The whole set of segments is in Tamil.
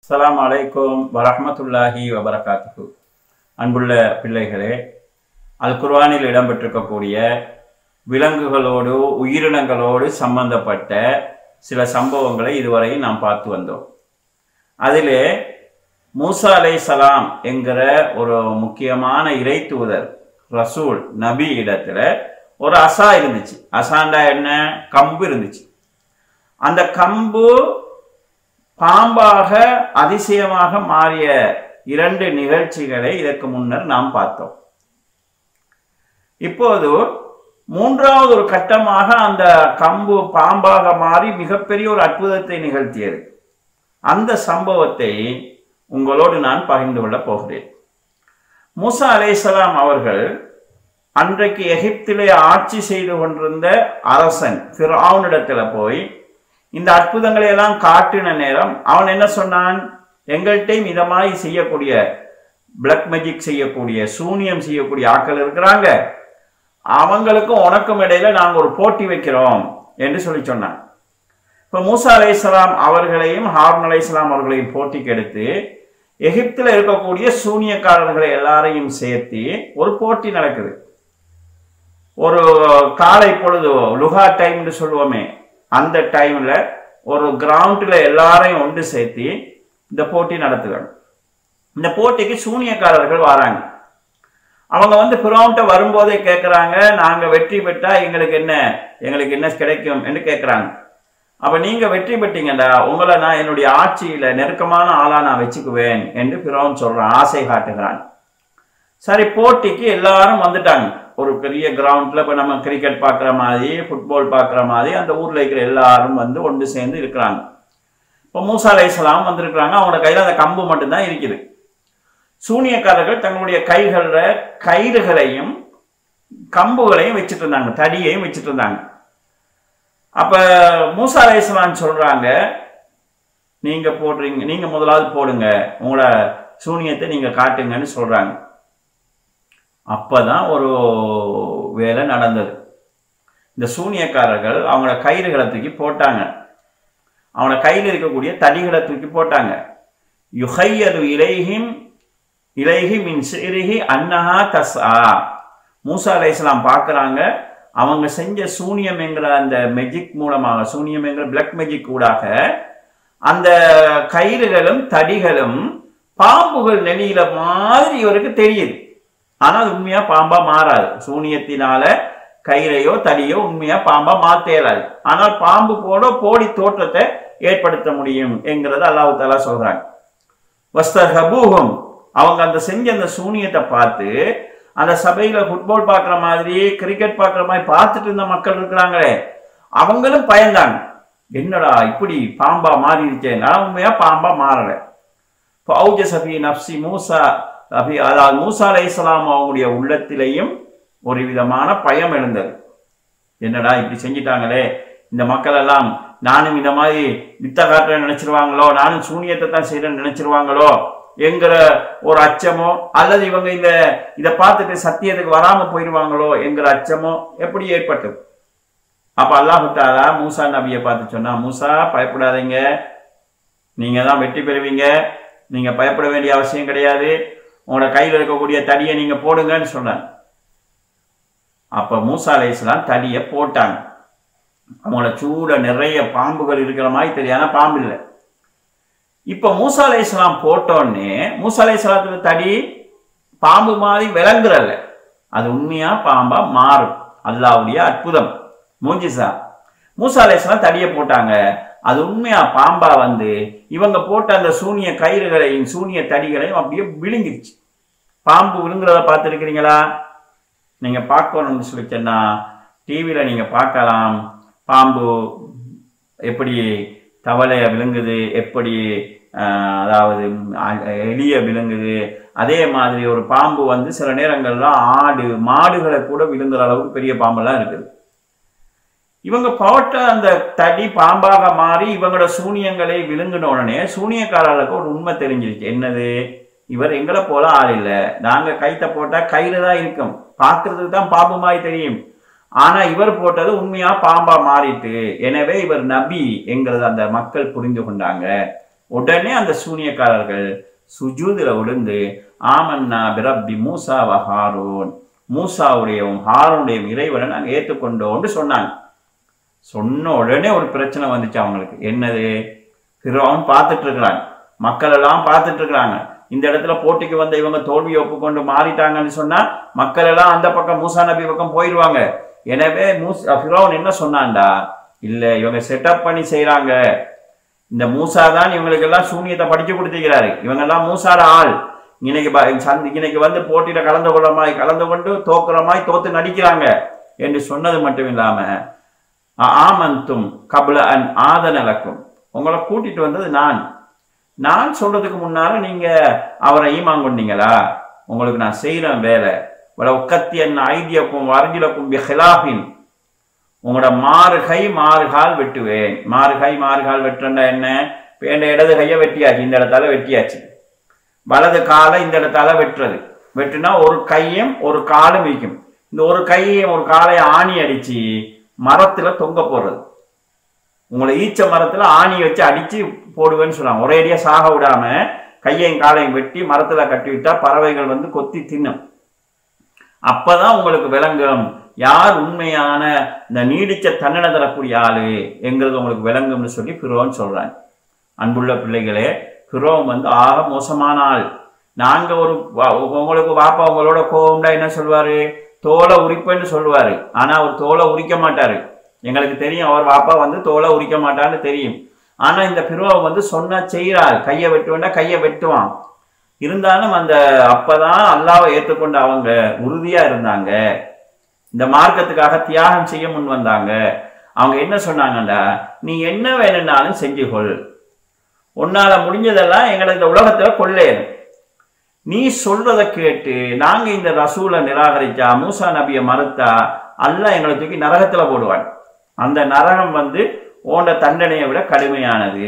அஸ்ஸலாமு அலைக்கும் வரஹ்மத்துல்லாஹி வபரகாத்துஹு அன்புள்ள பிள்ளைகளே அல் குர்ஆனில் இடம்பெற்றிருக்கக்கூடிய விலங்குகளோடு உயிரினங்களோடு சம்பந்தப்பட்ட சில சம்பவங்களை இதுவரை நாம் பார்த்து வந்தோம் அதிலே மூசா அலைஹிஸ்ஸலாம் என்கிற ஒரு முக்கியமான இறை தூதர் ரசூல் நபி இடத்துல ஒரு அசா இருந்துச்சு அசாண்டா என்ன கம்பு இருந்துச்சு அந்த கம்பு பாம்பாக அதிசயமாக மாறிய இரண்டு நிகழ்ச்சிகளை இதற்கு முன்னர் நாம் பார்த்தோம் இப்போது மூன்றாவது ஒரு கட்டமாக அந்த கம்பு பாம்பாக மாறி மிகப்பெரிய ஒரு அற்புதத்தை நிகழ்த்தியது அந்த சம்பவத்தை உங்களோடு நான் பகிர்ந்து கொள்ளப் போகிறேன் மூசா அலைஹிஸ்ஸலாம் அவர்கள் அன்றைக்கு எகிப்திலே ஆட்சி செய்து கொண்டிருந்த அரசன் ஃபிரௌனிடத்துல போய் இந்த அற்புதங்களை எல்லாம் காட்டின நேரம் அவன் என்ன சொன்னான் எங்கள்கிட்டையும் இதை மாதிரி செய்யக்கூடிய பிளக் மேஜிக் செய்யக்கூடிய சூனியம் செய்யக்கூடிய ஆட்கள் இருக்கிறாங்க அவங்களுக்கும் உனக்கும் இடையில நாங்கள் ஒரு போட்டி வைக்கிறோம் என்று சொல்லி சொன்னான் இப்போ மூசா அலைஹிஸ்ஸலாம் அவர்களையும் ஹார்ன் அலைஹிஸ்ஸலாம் அவர்களையும் போட்டிக்கு எடுத்து எகிப்தில் இருக்கக்கூடிய சூனியக்காரர்களை எல்லாரையும் சேர்த்து ஒரு போட்டி நடக்குது ஒரு காலை பொழுது லுகா டைம்னு சொல்லுவோமே அந்த டைம்ல ஒரு கிரவுண்டில் எல்லாரையும் ஒன்று சேர்த்து இந்த போட்டி நடத்துவாங்க இந்த போட்டிக்கு சூனியக்காரர்கள் வராங்க அவங்க வந்து பிறவுண்ட வரும்போதே கேட்குறாங்க நாங்கள் வெற்றி பெற்றா எங்களுக்கு என்ன எங்களுக்கு என்ன கிடைக்கும் என்று கேட்குறாங்க அப்போ நீங்கள் வெற்றி பெற்றீங்கடா உங்களை நான் என்னுடைய ஆட்சியில் நெருக்கமான ஆளாக நான் வச்சுக்குவேன் என்று பிறவன் சொல்கிறான் ஆசை காட்டுகிறான் சரி போட்டிக்கு எல்லாரும் வந்துட்டாங்க ஒரு பெரிய கிரவுண்டில் இப்போ நம்ம கிரிக்கெட் பார்க்குற மாதிரி ஃபுட்பால் பார்க்குற மாதிரி அந்த ஊரில் இருக்கிற எல்லாரும் வந்து ஒன்று சேர்ந்து இருக்கிறாங்க இப்போ மூசா அலைசலாம் வந்திருக்கிறாங்க அவங்களோட கையில் அந்த கம்பு மட்டும்தான் இருக்குது சூனியக்காரர்கள் தங்களுடைய கைகளில் கயிறுகளையும் கம்புகளையும் வச்சுட்டு இருந்தாங்க தடியையும் வச்சுட்டு இருந்தாங்க அப்ப மூசா அலைசலான் சொல்றாங்க நீங்க போடுறீங்க நீங்க முதலாவது போடுங்க உங்களோட சூனியத்தை நீங்க காட்டுங்கன்னு சொல்றாங்க அப்பதான் ஒரு வேலை நடந்தது இந்த சூனியக்காரர்கள் அவங்களோட கயிறுகளை தூக்கி போட்டாங்க அவனோட கையில் இருக்கக்கூடிய தடிகளை தூக்கி போட்டாங்க யுஹையது இலைஹிம் இலைஹி மின் சிறிஹி அன்னஹா தஸ்ஆ மூசா அலைஹிஸ்ஸலாம் பார்க்குறாங்க அவங்க செஞ்ச சூனியம் என்கிற அந்த மெஜிக் மூலமாக சூனியம் என்கிற பிளக் மெஜிக் ஊடாக அந்த கயிறுகளும் தடிகளும் பாம்புகள் நெளியில மாதிரி இவருக்கு தெரியுது ஆனால் அது உண்மையா பாம்பா மாறாது சூனியத்தினால கயிறையோ தடியோ உண்மையா பாம்பா மாத்த இயலாது ஆனால் பாம்பு போட போடி தோற்றத்தை ஏற்படுத்த முடியும் என்கிறத அல்லாஹு தாலா சொல்றாங்க வஸ்தஹபூஹும் அவங்க அந்த செஞ்ச அந்த சூனியத்தை பார்த்து அந்த சபையில ஃபுட்பால் பார்க்குற மாதிரி கிரிக்கெட் பார்க்குற மாதிரி பார்த்துட்டு இருந்த மக்கள் இருக்கிறாங்களே அவங்களும் பயந்தாங்க என்னடா இப்படி பாம்பா மாறிடுச்சே நான் உண்மையா பாம்பா மாறல ஃபவுஜ சபி நப்சி மூசா அபி அதாவது மூசா அலை இஸ்லாம் அவங்களுடைய உள்ளத்திலையும் ஒரு விதமான பயம் எழுந்தது என்னடா இப்படி செஞ்சிட்டாங்களே இந்த மக்கள் எல்லாம் நானும் இந்த மாதிரி வித்த காட்டுறேன்னு நினைச்சிருவாங்களோ நானும் சூனியத்தை தான் செய்யறேன்னு நினைச்சிருவாங்களோ என்கிற ஒரு அச்சமோ அல்லது இவங்க இந்த இதை பார்த்துட்டு சத்தியத்துக்கு வராம போயிடுவாங்களோ என்கிற அச்சமோ எப்படி ஏற்பட்டது அப்ப அல்லாஹு தாலா மூசா நபியை பார்த்து சொன்னா மூசா பயப்படாதீங்க நீங்க தான் வெற்றி பெறுவீங்க நீங்க பயப்பட வேண்டிய அவசியம் கிடையாது உங்களோட கையில் இருக்கக்கூடிய தடியை நீங்க போடுங்கன்னு சொன்னாங்க அப்ப மூசா அலைஸ்லாம் தடியை போட்டாங்க அவங்களோட சூட நிறைய பாம்புகள் இருக்கிற மாதிரி தெரியாத பாம்பு இல்லை இப்ப மூசா அலை இஸ்லாம் போட்டோடனே மூசா அலை இஸ்லாத்துல தடி பாம்பு மாதிரி விளங்குறல்ல அது உண்மையா பாம்பா மாறும் அல்லாவுடைய அற்புதம் மூஞ்சிசா மூசா அலை இஸ்லாம் தடியை போட்டாங்க அது உண்மையா பாம்பா வந்து இவங்க போட்ட அந்த சூனிய கயிறுகளையும் சூனிய தடிகளையும் அப்படியே விழுங்கிருச்சு பாம்பு விழுங்குறத பார்த்துருக்கிறீங்களா நீங்க பார்க்கணும்னு சொல்லி சொன்னா டிவியில நீங்க பார்க்கலாம் பாம்பு எப்படி தவளைய விழுங்குது எப்படி அதாவது எளிய விழுங்குது அதே மாதிரி ஒரு பாம்பு வந்து சில நேரங்கள்ல ஆடு மாடுகளை கூட விழுங்குற அளவுக்கு பெரிய பாம்பெல்லாம் இருக்குது இவங்க போட்ட அந்த தடி பாம்பாக மாறி இவங்களோட சூனியங்களை விழுங்கின உடனே சூனியக்காரர்களுக்கு ஒரு உண்மை தெரிஞ்சிருச்சு என்னது இவர் எங்களை போல ஆள் இல்லை நாங்க கைத்த போட்டா கையில தான் இருக்கும் பார்க்கறதுக்கு தான் பாம்பு மாதிரி தெரியும் ஆனா இவர் போட்டது உண்மையா பாம்பா மாறிட்டு எனவே இவர் நபி என்கிறது அந்த மக்கள் புரிந்து கொண்டாங்க உடனே அந்த சூனியக்காரர்கள் சுஜூதில் விழுந்து ஆமன்னா பிரப்பி மூசா வ ஹாரூன் மூசாவுடையவும் ஹாரூனுடையும் இறைவனை நாங்கள் ஏற்றுக்கொண்டோம்னு சொன்னாங்க சொன்ன உடனே ஒரு பிரச்சனை வந்துச்சு அவங்களுக்கு என்னது பிறவன் பார்த்துட்டு இருக்கிறாங்க மக்கள் எல்லாம் பார்த்துட்டு இருக்கிறாங்க இந்த இடத்துல போட்டிக்கு வந்த இவங்க தோல்வியை ஒப்புக்கொண்டு மாறிட்டாங்கன்னு சொன்னா மக்கள் எல்லாம் அந்த பக்கம் மூசா நபி பக்கம் போயிடுவாங்க எனவே மூஸ் ஃபிரோன் என்ன சொன்னான்டா இல்ல இவங்க செட்டப் பண்ணி செய்றாங்க இந்த மூசா தான் இவங்களுக்கு எல்லாம் சூனியத்தை படிச்சு கொடுத்துக்கிறாரு இவங்க எல்லாம் மூசாட ஆள் இன்னைக்கு ப- சந்தி இன்னைக்கு வந்து போட்டியில கலந்து கொள்ளமாய் கலந்து கொண்டு தோக்குறமாய் தோத்து நடிக்கிறாங்க என்று சொன்னது மட்டும் இல்லாம ஆ- ஆமந்தும் கபல அன் ஆதனலக்கும் உங்களை கூட்டிட்டு வந்தது நான் நான் சொல்றதுக்கு முன்னால நீங்க அவரை ஈமான் கொண்டீங்களா உங்களுக்கு நான் செய்யறேன் வேலை வல உக்கத்தி என்ன ஐதியக்கும் வரைஞ்சிலக்கும் ஹிலாஃபின் உங்களோட மாறு கை மாறு கால் வெட்டுவேன் மாறு கை மாறு கால் வெட்டுறா என்ன இப்ப என் இடது கையை வெட்டியாச்சு இந்த இடத்தால வெட்டியாச்சு வலது காலை இந்த இடத்தால வெட்டுறது வெட்டுனா ஒரு கையும் ஒரு காலும் இருக்கும் இந்த ஒரு கையையும் ஒரு காலையும் ஆணி அடிச்சு மரத்துல தொங்க போடுறது உங்களை ஈச்ச மரத்துல ஆணி வச்சு அடிச்சு போடுவேன்னு சொல்றாங்க ஒரேடியா சாக விடாம கையையும் காலையும் வெட்டி மரத்துல கட்டி விட்டா பறவைகள் வந்து கொத்தி தின்னும் அப்பதான் உங்களுக்கு விளங்கும் யார் உண்மையான இந்த நீடிச்ச தண்டனை தரக்கூடிய ஆளு எங்கிறது உங்களுக்கு விளங்கும்னு சொல்லி பிரோன்னு சொல்றாங்க அன்புள்ள பிள்ளைகளே பிரோம் வந்து ஆக மோசமான ஆள் நாங்க ஒரு வா- உங்களுக்கு வாப்பா உங்களோட கோவம்டா என்ன சொல்வாரு தோலை உரிப்பேன்னு சொல்லுவாரு ஆனா அவர் தோலை உரிக்க மாட்டாரு எங்களுக்கு தெரியும் அவர் வாப்பா வந்து தோலை உரிக்க மாட்டான்னு தெரியும் ஆனா இந்த பிரோவை வந்து சொன்னா செய்யறாரு கையை வெட்டுவேண்டா கையை வெட்டுவான் இருந்தாலும் அந்த அப்பதான் அல்லாவை ஏற்றுக்கொண்ட அவங்க உறுதியா இருந்தாங்க இந்த மார்க்கத்துக்காக தியாகம் செய்ய முன் வந்தாங்க அவங்க என்ன சொன்னாங்கடா நீ என்ன வேணும்னாலும் செஞ்சுகொள் உன்னால முடிஞ்சதெல்லாம் எங்களை இந்த உலகத்துல கொள்ளேன் நீ சொல்றத கேட்டு நாங்க இந்த ரசூலை நிராகரிச்சா மூசா நபியை மறுத்தா அல்லாஹ் எங்களை தூக்கி நரகத்துல போடுவான் அந்த நரகம் வந்து ஓண்ட தண்டனையை விட கடுமையானது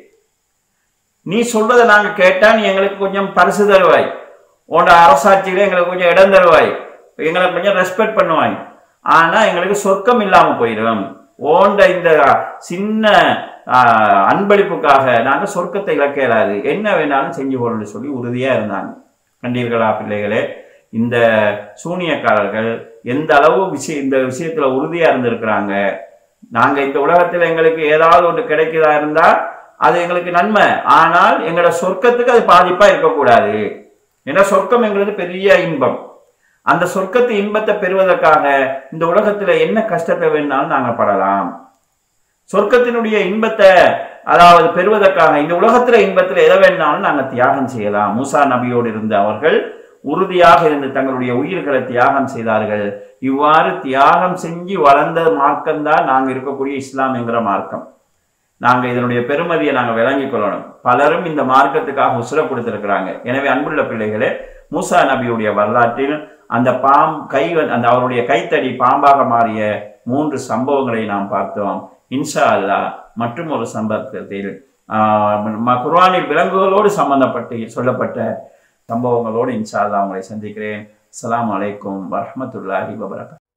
நீ சொல்றதை நாங்க கேட்டா நீ எங்களுக்கு கொஞ்சம் பரிசு தருவாய் உன்னோட அரசாட்சியில எங்களுக்கு கொஞ்சம் இடம் தருவாய் எங்களை கொஞ்சம் ரெஸ்பெக்ட் பண்ணுவாய் ஆனா எங்களுக்கு சொர்க்கம் இல்லாம போயிடும் ஓண்ட இந்த சின்ன ஆஹ், அன்பளிப்புக்காக நாங்க சொர்க்கத்தை இழக்க இயலாது என்ன வேணாலும் செஞ்சு போறோம்னு சொல்லி உறுதியா இருந்தாங்க கண்டீர்களா பிள்ளைகளே இந்த சூனியக்காரர்கள் எந்த அளவு விஷயம் இந்த விஷயத்துல உறுதியா இருந்திருக்கிறாங்க நாங்க இந்த உலகத்துல எங்களுக்கு ஏதாவது ஒன்று கிடைக்கிறதா இருந்தா அது எங்களுக்கு நன்மை ஆனால் எங்களோட சொர்க்கத்துக்கு அது பாதிப்பா இருக்கக்கூடாது ஏன்னா சொர்க்கம் என்கிறது பெரிய இன்பம் அந்த சொர்க்கத்து இன்பத்தை பெறுவதற்காக இந்த உலகத்துல என்ன கஷ்டத்தை வேணாலும் நாங்க படலாம் சொர்க்கத்தினுடைய இன்பத்தை அதாவது பெறுவதற்காக இந்த உலகத்துல இன்பத்துல எதை வேணாலும் நாங்க தியாகம் செய்யலாம் மூசா நபியோடு இருந்த அவர்கள் உறுதியாக இருந்து தங்களுடைய உயிர்களை தியாகம் செய்தார்கள் இவ்வாறு தியாகம் செஞ்சு வளர்ந்த மார்க்கம்தான் நாங்க இருக்கக்கூடிய இஸ்லாம் என்கிற மார்க்கம் நாங்க இதனுடைய பெருமதியை நாங்க விளங்கிக் கொள்ளணும் பலரும் இந்த மார்க்கத்துக்காக உசுர கொடுத்திருக்கிறாங்க எனவே அன்புள்ள பிள்ளைகளே மூசா நபியுடைய வரலாற்றில் அந்த பாம் கை அந்த அவருடைய கைத்தடி பாம்பாக மாறிய மூன்று சம்பவங்களை நாம் பார்த்தோம் இன்ஷா அல்லாஹ் மற்றும் ஒரு சம்பவத்தில் ஆஹ், ம- குர்ஆனில் விலங்குகளோடு சம்பந்தப்பட்டு சொல்லப்பட்ட சம்பவங்களோடு இன்ஷா அல்லாஹ் உங்களை சந்திக்கிறேன் அஸ்ஸலாமு அலைக்கும் வரஹ்மத்துல்லாஹி வபரகாத்துஹு